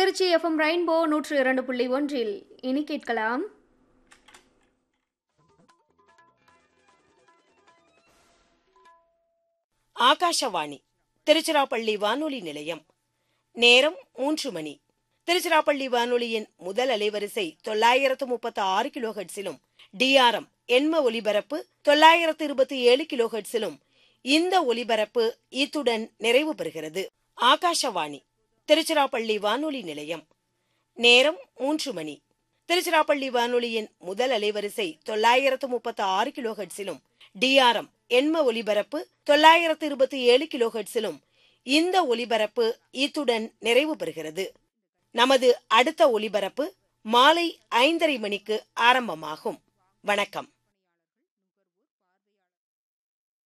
Trichy FM rainbow நூற்று இரண்டு புள்ளி ஒன்றில் இனி கேட்கலாம் ஆகாஷவாணி திருச்சிராப்பள்ளி வானொலி நிலையம் நேரம் மூன்று மணி திருச்சிராப்பள்ளி வானொலியின் முதல் அலைவரிசை தொள்ளாயிரத்து முப்பத்தி ஆறு கிலோஹெட்ஸிலும் டிஆர்எம் எண்ம ஒலிபரப்பு தொள்ளாயிரத்து இருபத்தி ஏழு கிலோஹெட்ஸிலும் இந்த ஒலிபரப்பு இத்துடன் நிறைவு பெறுகிறது ஆகாஷவாணி திருச்சிராப்பள்ளி வானொலி நிலையம் நேரம் மூன்று மணி திருச்சிராப்பள்ளி வானொலியின் முதல் அலைவரிசை தொள்ளாயிரத்து முப்பத்தி ஆறு கிலோஹெட்ஸிலும் டிஆர்எம் எண்ம ஒலிபரப்பு தொள்ளாயிரத்து இருபத்தி ஏழு கிலோஹெட்ஸிலும் இந்த ஒலிபரப்பு இத்துடன் நிறைவு பெறுகிறது நமது அடுத்த ஒலிபரப்பு மாலை ஐந்தரை மணிக்கு ஆரம்பமாகும் வணக்கம்